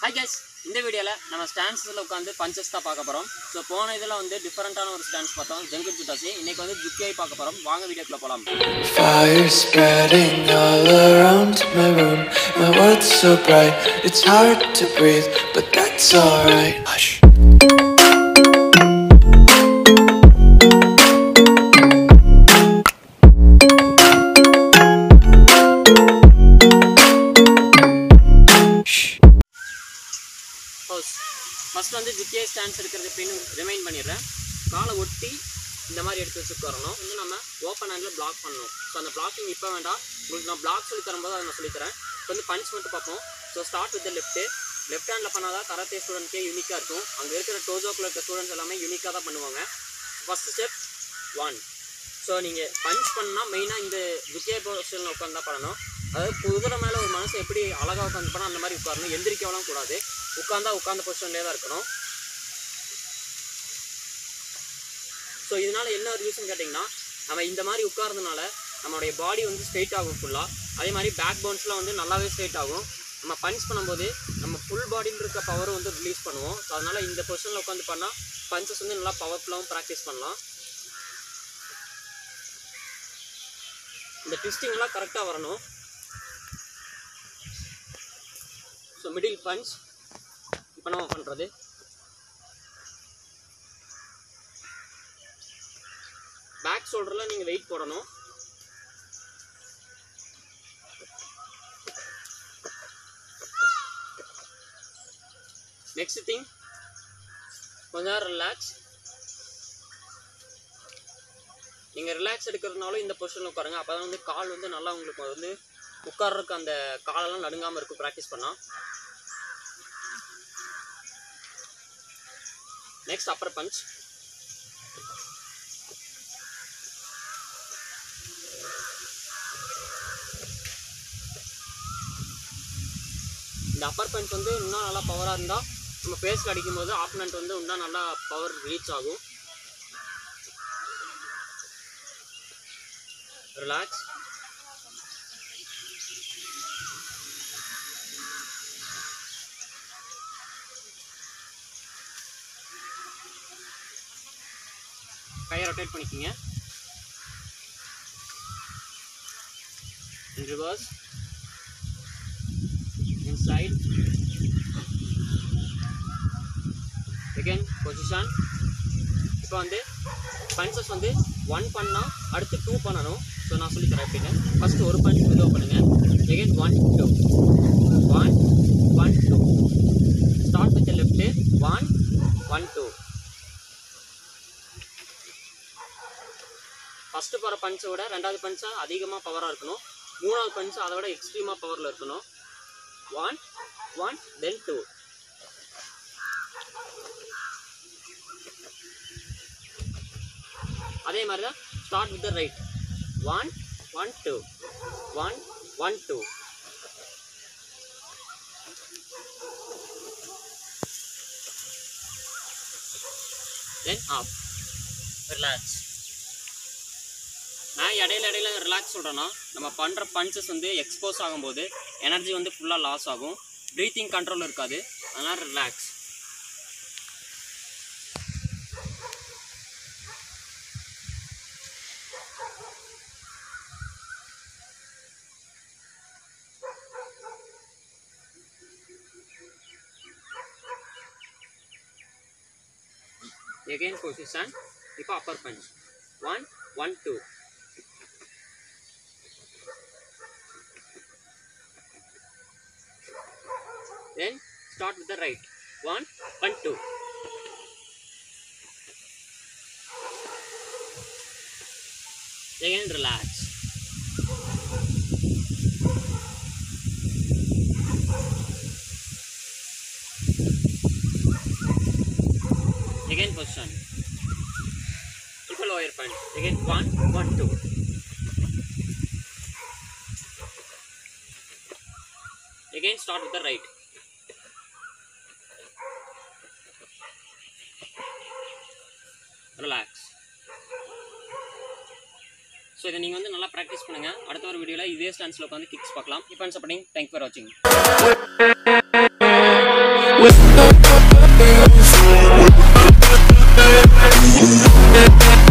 Hi guys இந்த வீடியோவில் நம்ம ஸ்டாண்ட்ஸில் உட்காந்து பஞ்சஸ் தான் பார்க்க போகிறோம் ஸோ போன இதில் வந்து டிஃப்ரெண்ட்டான ஒரு ஸ்டாண்ட்ஸ் பார்த்தோம் ஜங்கட் ஜுட்டாசி இன்னைக்கு வந்து ஜுக்கியாய் பார்க்க போகிறோம் வாங்க வீடியோக்குள்ள போகலாம் Fire spreading all around my room. My world's so bright, it's hard to breathe, but that's alright. Hush. Shh. House first வந்து ஜுக்கியாய் ஸ்டாண்ட்ஸ் இருக்கிறது எப்படின்னு ரிமைண்ட் பண்ணிடுறேன் காலை ஒட்டி இந்த மாதிரி எடுத்து வச்சு உட்காரணும் வந்து நம்ம ஓப்பன் ஹேண்டில் பிளாக் பண்ணணும் ஸோ அந்த பிளாக்கிங் இப்போ வேண்டாம் உங்களுக்கு நான் பிளாக் சொல்லி தரும்போது அதை நான் சொல்லித்தரேன் இப்போ வந்து பஞ்ச் மட்டும் பார்ப்போம் so start with left left ஹேண்டில் பண்ணால் தான் கராத்தே ஸ்டூடெண்ட்கே யூனிக்காக இருக்கும் அங்கே இருக்கிற டோஜோக்கில் இருக்க ஸ்டூடெண்ட்ஸ் எல்லாமே யூனிக்காக தான் பண்ணுவாங்க ஃபஸ்ட்டு ஸ்டெப் ஒன் ஸோ நீங்கள் பஞ்ச் பண்ணால் மெயினாக இந்த ஜுக்கியா பொசிஷனில் உட்காந்து தான் பண்ணணும் அதாவது குதிரை மேலே ஒரு மனசு எப்படி அழகாக உட்காந்து பண்ணால் அந்த மாதிரி உட்காரணும் எந்திரிக்கலாம் கூடாது உட்காந்தா உட்காந்த பொசிஷன்லேயே தான் இருக்கணும் ஸோ இதனால என்ன ஒரு யூஸ்னு கேட்டிங்கன்னா நம்ம இந்த மாதிரி உட்கார்றதுனால நம்மளுடைய பாடி வந்து ஸ்ட்ரெயிட் ஆகும் ஃபுல்லாக அதே மாதிரி பேக் போன்ஸ்லாம் வந்து நல்லாவே ஸ்ட்ரெயிட் ஆகும் நம்ம பஞ்ச் பண்ணும்போது நம்ம ஃபுல் பாடியில் இருக்க பவரும் வந்து ரிலீஸ் பண்ணுவோம் ஸோ அதனால் இந்த பொசிஷனில் உட்காந்து பண்ணால் பஞ்சஸ் வந்து நல்லா பவர்ஃபுல்லாகவும் ப்ராக்டிஸ் பண்ணலாம் இந்த ட்விஸ்டிங்லாம் கரெக்டாக வரணும் ஸோ மிடில் பஞ்ச் இப்போ நம்ம பண்ணுறது பேக் ஷோல்டரில் நீங்கள் வெயிட் போடணும் நெக்ஸ்ட் திங் கொஞ்ச நேரம் ரிலாக்ஸ் நீங்கள் ரிலாக்ஸ் எடுக்கிறதுனாலும் இந்த பொசிஷனில் உட்காருங்க அப்போ தான் வந்து கால் வந்து நல்லா உங்களுக்கு வந்து உட்கார்றதுக்கு அந்த காலெல்லாம் நடுங்காமல் இருக்கும் ப்ராக்டிஸ் பண்ணால் நெக்ஸ்ட் அப்பர் பஞ்ச் இந்த அப்பர் பஞ்ச் வந்து இன்னும் நல்லா பவராக இருந்தால் நம்ம ஃபேஸ்க்கு அடிக்கும்போது ஆப்பனண்ட் வந்து இன்னும் நல்லா பவர் ரீச் ஆகும் ரிலாக்ஸ் கையை ரொட்டேட் பண்ணிக்கிங்க in reverse inside again position இப்போ வந்து பஞ்சஸ் வந்து ஒன் பண்ணால் அடுத்து டூ பண்ணணும் ஸோ நான் சொல்லி தரேன் எப்படின்னு ஃபஸ்ட்டு ஒரு பஞ்ச் மெதுவாக பண்ணுங்க again one two one one two start with left one one two first போகிற பஞ்சை விட ரெண்டாவது பஞ்சா அதிகமாக பவராக இருக்கணும் மூணாவது பஞ்சு அதை விட எக்ஸ்ட்ரீமாக பவரில் இருக்கணும் ஒன் ஒன் தென் டூ அதே மாதிரி தான் start with the right one one two one one two then off relax நான் இடையில இடையில ரிலாக்ஸ் சொல்கிறேன்னா நம்ம பண்ணுற பஞ்சஸ் வந்து எக்ஸ்போஸ் ஆகும்போது எனர்ஜி வந்து ஃபுல்லாக லாஸ் ஆகும் ப்ரீத்திங் கண்ட்ரோல் இருக்காது அதனால் ரிலாக்ஸ் again position இப்போ upper punch one one two then start with the right one one two again relax again position triple lower punch again one one two again start with the right relax so இதை நீங்கள் வந்து நல்லா practice பண்ணுங்கள் அடுத்த ஒரு வீடியோவில் இதே ஸ்டான்ஸில் உட்காந்து கிக்ஸ் பார்க்கலாம் இப்போ சப்போர்ட்டிங் தேங்க் ஃபார் வாட்சிங் with